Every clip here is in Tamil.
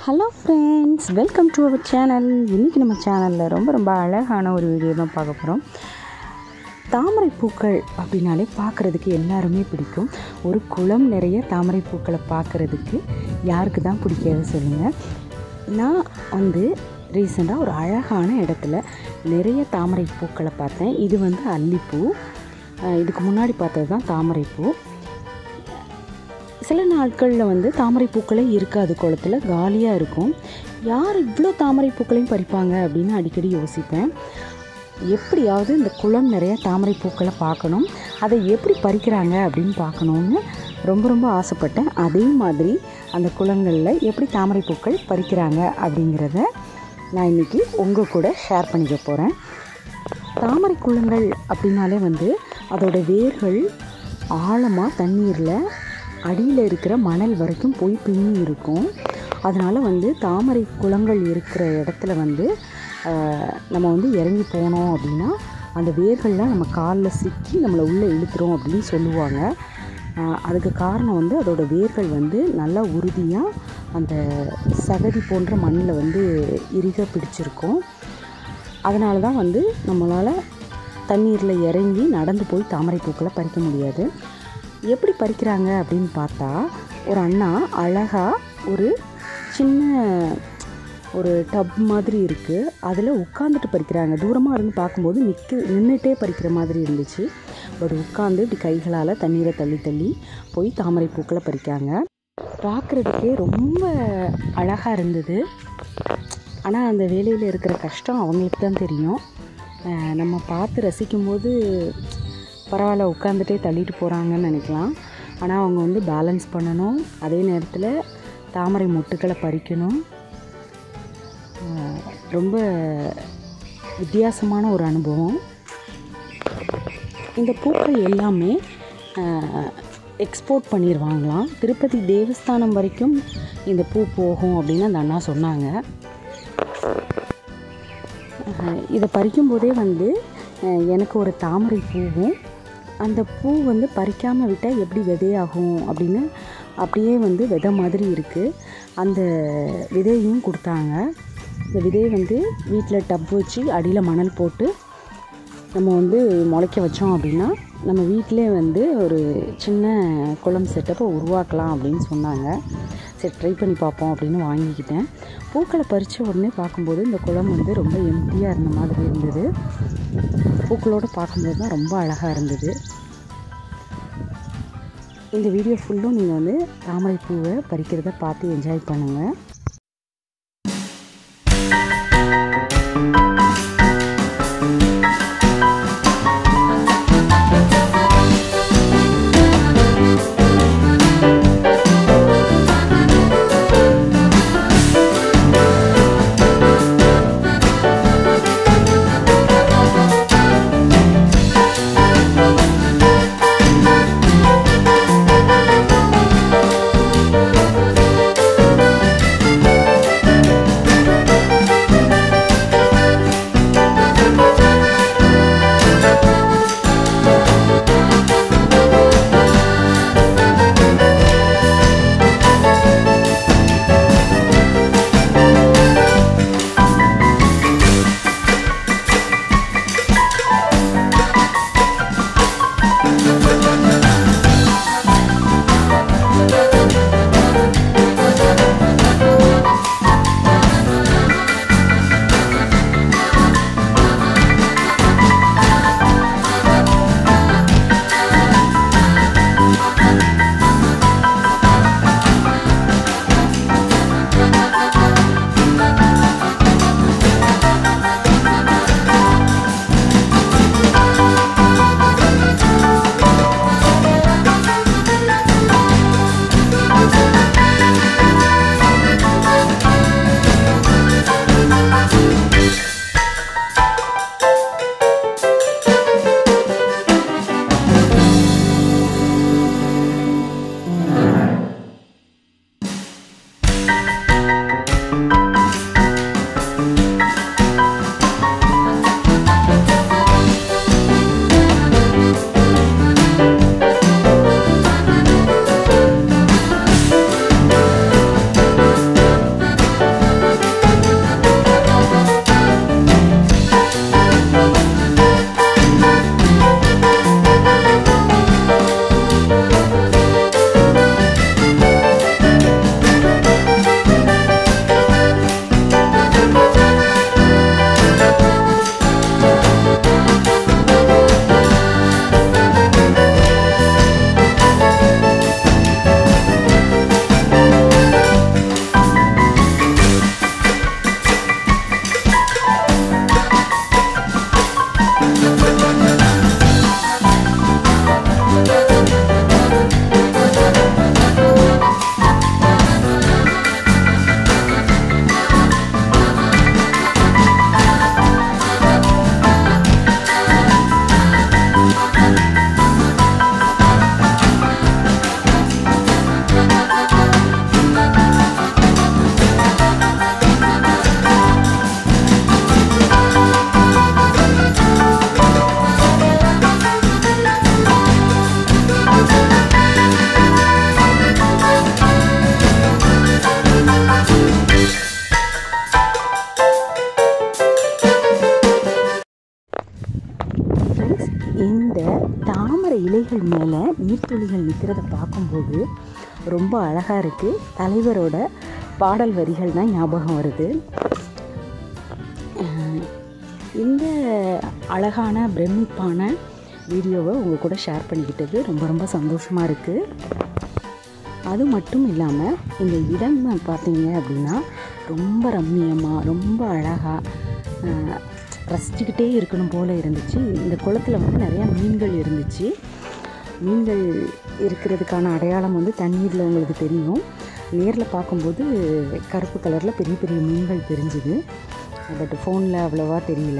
hello friends welcome to our channel இன்றைக்கி நம்ம சேனலில் ரொம்ப ரொம்ப அழகான ஒரு வீடியோ தான் பார்க்க போகிறோம் தாமரை பூக்கள் அப்படின்னாலே பார்க்குறதுக்கு எல்லாருமே பிடிக்கும் ஒரு குளம் நிறைய தாமரை பூக்களை பார்க்குறதுக்கு யாருக்கு தான் பிடிக்காது சொல்லுங்கள் நான் வந்து ரீசெண்டாக ஒரு அழகான இடத்துல நிறைய தாமரை பூக்களை பார்த்தேன் இது வந்து அல்லிப்பூ அஹ் இதுக்கு முன்னாடி பார்த்தது தான் தாமரைப்பூ சில நாட்களில் வந்து தாமரை பூக்களே இருக்காது குளத்தில் காலியாக இருக்கும் யார் இவ்வளோ தாமரை பூக்களையும் பறிப்பாங்க அப்படின்னு அடிக்கடி யோசிப்பேன் எப்படியாவது இந்த குளம் நிறைய தாமரை பூக்களை பார்க்கணும் அதை எப்படி பறிக்கிறாங்க அப்படின்னு பார்க்கணுன்னு ரொம்ப ரொம்ப ஆசைப்பட்டேன் அதே மாதிரி அந்த குளங்களில் எப்படி தாமரை பூக்கள் பறிக்கிறாங்க அப்படிங்கிறத நான் இன்றைக்கி உங்கள் கூட ஷேர் பண்ணிக்க போகிறேன் தாமரை குளங்கள் அப்படின்னாலே வந்து அதோட வேர்கள் ஆழமாக தண்ணீரில் அடியில் இருக்கிற மணல் வரைக்கும் போய் பின்னி இருக்கும் அதனால் வந்து தாமரை குளங்கள் இருக்கிற இடத்துல வந்து ஆஹ், நம்ம வந்து இறங்கி போனோம் அப்படின்னா அந்த வேர்கள்லாம் நம்ம காலில் சிக்கி நம்மளை உள்ளே இழுத்துரும் அப்படின்னு சொல்லுவாங்க ஆஹ், அதுக்கு காரணம் வந்து அதோட வேர்கள் வந்து நல்லா உறுதியாக அந்த சகதி போன்ற மண்ணில் வந்து இறுக பிடிச்சிருக்கும் அதனால தான் வந்து நம்மளால் தண்ணீரில் இறங்கி நடந்து போய் தாமரை பூக்களை பறிக்க முடியாது எப்படி பறிக்கிறாங்க அப்படின்னு பார்த்தா ஒரு அண்ணா அழகாக ஒரு சின்ன ஒரு டப் மாதிரி இருக்குது அதில் உட்காந்துட்டு பறிக்கிறாங்க தூரமாக இருந்து பார்க்கும்போது நிற்க நின்றுட்டே பறிக்கிற மாதிரி இருந்துச்சு பட் உட்காந்து இப்படி கைகளால் தண்ணீரை தள்ளி தள்ளி போய் தாமரை பூக்களை பறிக்காங்க பார்க்குறதுக்கே ரொம்ப அழகாக இருந்தது ஆனால் அந்த வேலையில் இருக்கிற கஷ்டம் அவங்களுக்கு தான் தெரியும் அஹ் நம்ம பார்த்து ரசிக்கும்போது பரவாயில்ல உட்காந்துட்டே தள்ளிட்டு போகிறாங்கன்னு நினைக்கலாம் ஆனால் அவங்க வந்து பேலன்ஸ் பண்ணணும் அதே நேரத்தில் தாமரை மொட்டுக்களை பறிக்கணும் அஹ் ரொம்ப வித்தியாசமான ஒரு அனுபவம் இந்த பூக்கள் எல்லாமே எக்ஸ்போர்ட் பண்ணிடுவாங்களாம் திருப்பதி தேவஸ்தானம் வரைக்கும் இந்த பூ போகும் அப்படின்னு அந்த அண்ணா சொன்னாங்க அஹ் இதை பறிக்கும்போதே வந்து அஹ் எனக்கு ஒரு தாமரை பூவும் அந்த பூ வந்து பறிக்காமல் விட்டால் எப்படி விதையாகும் அப்படின்னு அப்படியே வந்து விதை மாதிரி இருக்குது அந்த விதையும் கொடுத்தாங்க இந்த விதையை வந்து வீட்டில் டப் வச்சு அடியில் மணல் போட்டு நம்ம வந்து முளைக்க வச்சோம் அப்படின்னா நம்ம வீட்டிலே வந்து ஒரு சின்ன குளம் செட்டப்பை உருவாக்கலாம் அப்படின்னு சொன்னாங்க சரி ட்ரை பண்ணி பார்ப்போம் அப்படின்னு வாங்கிக்கிட்டேன் பூக்களை பறித்த உடனே பார்க்கும்போது இந்த குளம் வந்து ரொம்ப எம்டியாக இருந்த மாதிரி இருந்தது பூக்களோடு பார்க்கும்போது தான் ரொம்ப அழகாக இருந்தது இந்த வீடியோ ஃபுல்லும் நீங்கள் வந்து தாமரை பூவை பறிக்கிறத பார்த்து என்ஜாய் பண்ணுங்கள் இலைகள் மேலே நீர்த்துளிகள் நிற்கிறத பார்க்கும்போது ரொம்ப அழகாக இருக்குது தலைவரோட பாடல் வரிகள் தான் ஞாபகம் வருது அஹ் இந்த அழகான பிரமிப்பான வீடியோவை உங்கள் கூட ஷேர் பண்ணிக்கிட்டது ரொம்ப ரொம்ப சந்தோஷமாக இருக்குது அது மட்டும் இல்லாமல் இந்த இடம் பார்த்தீங்க அப்படின்னா ரொம்ப ரம்மியமாக ரொம்ப அழகாக ரசிச்சுக்கிட்டே இருக்கணும் போல் இருந்துச்சு இந்த குளத்தில் வந்து நிறையா மீன்கள் இருந்துச்சு மீன்கள் இருக்கிறதுக்கான அடையாளம் வந்து தண்ணீரில் உங்களுக்கு தெரியும் நேரில் பார்க்கும்போது கருப்பு கலரில் பெரிய பெரிய மீன்கள் தெரிஞ்சுது பட் ஃபோனில் அவ்வளோவா தெரியல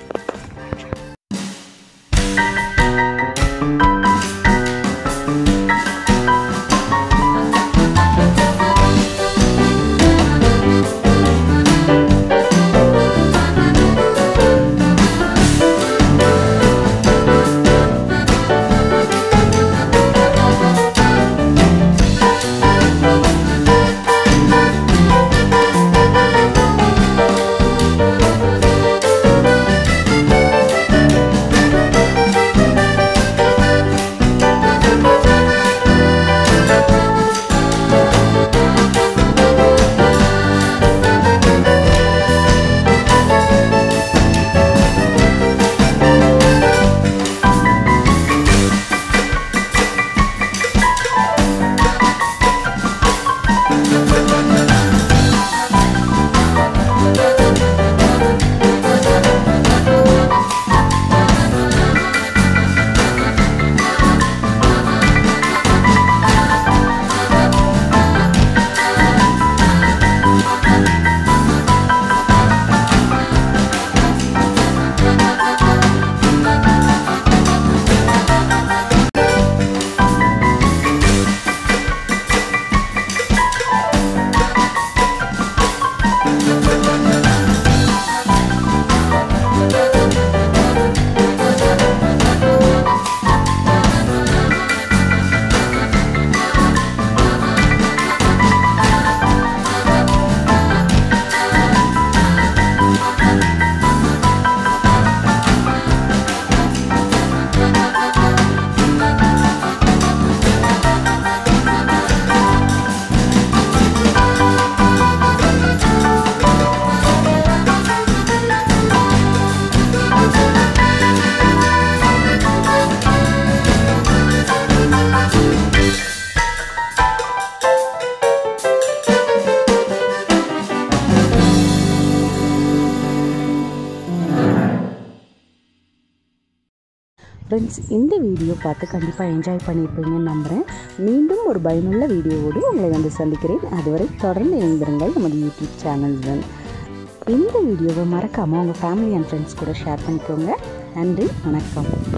ஃப்ரெண்ட்ஸ் இந்த வீடியோ பார்த்து கண்டிப்பாக என்ஜாய் பண்ணியிருப்பீங்கன்னு நம்புகிறேன் மீண்டும் ஒரு பயனுள்ள வீடியோவோடு உங்களை வந்து சந்திக்கிறேன் அதுவரை தொடர்ந்து இணைந்திருங்கள் நமது யூடியூப் சேனலுடன் இந்த வீடியோவை மறக்காமல் உங்கள் ஃபேமிலி அண்ட் ஃப்ரெண்ட்ஸ் கூட ஷேர் பண்ணிக்கோங்க நன்றி வணக்கம்